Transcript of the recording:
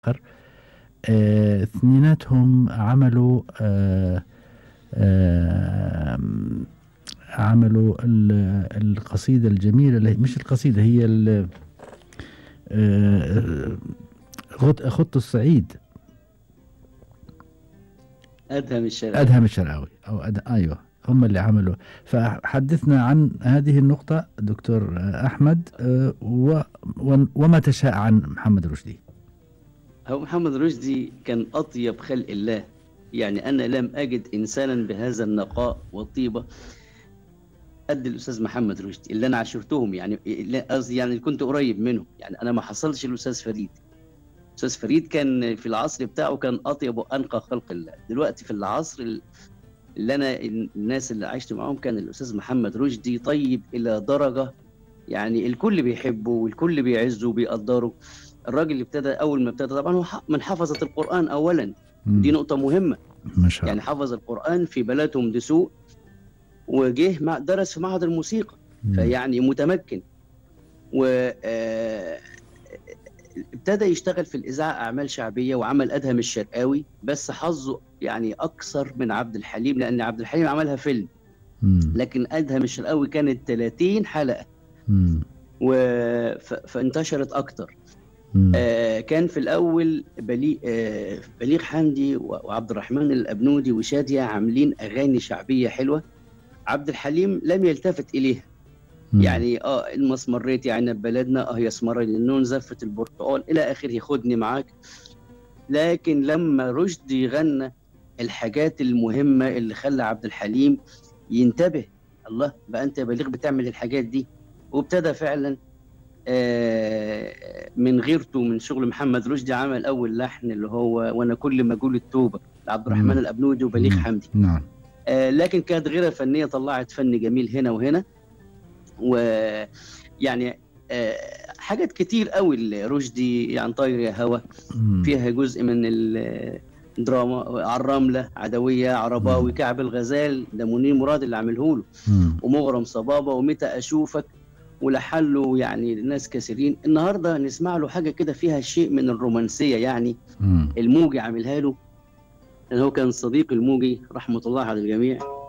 آه، اثنيناتهم عملوا آه، آه، عملوا ال- القصيدة الجميلة اللي مش القصيدة هي ال- آه، خط خط الصعيد ادهم الشرقاوي أدهم الشرقاوي أو أد... أيوه هم اللي عملوا فحدثنا عن هذه النقطة دكتور أحمد آه، و... و... وما تشاء عن محمد رشدي هو محمد رشدي كان اطيب خلق الله يعني انا لم اجد انسانا بهذا النقاء والطيبه قد الاستاذ محمد رشدي اللي انا عاشرتهم يعني لا، قصدي يعني اللي كنت قريب منه يعني انا ما حصلش الاستاذ فريد الاستاذ فريد كان في العصر بتاعه كان اطيب وانقى خلق الله دلوقتي في العصر ال- اللي انا الناس اللي عشت معاهم كان الاستاذ محمد رشدي طيب الى درجه يعني الكل بيحبه والكل بيعزه وبيقدره الراجل اللي ابتدى اول ما ابتدى طبعا هو ح- من حفظه القران اولا مم. دي نقطه مهمه ما شاء الله يعني حفظ القران في بلدهم دسوق وجه مع درس في معهد الموسيقى مم. فيعني متمكن و آه، ابتدى يشتغل في الاذاعه اعمال شعبيه وعمل ادهم الشرقاوي بس حظه يعني اكثر من عبد الحليم لان عبد الحليم عملها فيلم مم. لكن ادهم الشرقاوي كانت 30 حلقه مم. و... ف... فانتشرت اكتر مم. آه كان في الاول بليغ آه بليغ حمدي و- وعبد الرحمن الابنودي وشاديه عاملين اغاني شعبيه حلوه عبد الحليم لم يلتفت اليها مم. يعني اه المسمريت يا عنب بلدنا اه يا اسمر النون زفه البرتقال الى اخره خدني معاك لكن لما رشدي غنى الحاجات المهمه اللي خلى عبد الحليم ينتبه الله بقى انت يا بليغ بتعمل الحاجات دي وابتدى فعلا آه، من غيرته من شغل محمد رشدي عمل اول لحن اللي هو وانا كل ما اقول التوبه لعبد الرحمن مم. الابنودي وبليغ مم. حمدي نعم آه، لكن كانت غيرة فنية طلعت فن جميل هنا وهنا ويعني آه، حاجات كتير قوي رشدي يعني طاير يا هوا مم. فيها جزء من الدراما على الرملة عدوية عرباوي كعب الغزال ده منير مراد اللي عامله له مم. ومغرم صبابة ومتى أشوفك ولحن له يعني ناس كثيرين النهاردة نسمع له حاجة كده فيها شيء من الرومانسية يعني مم. الموجي عاملها له لأن هو كان صديق الموجي رحمة الله على الجميع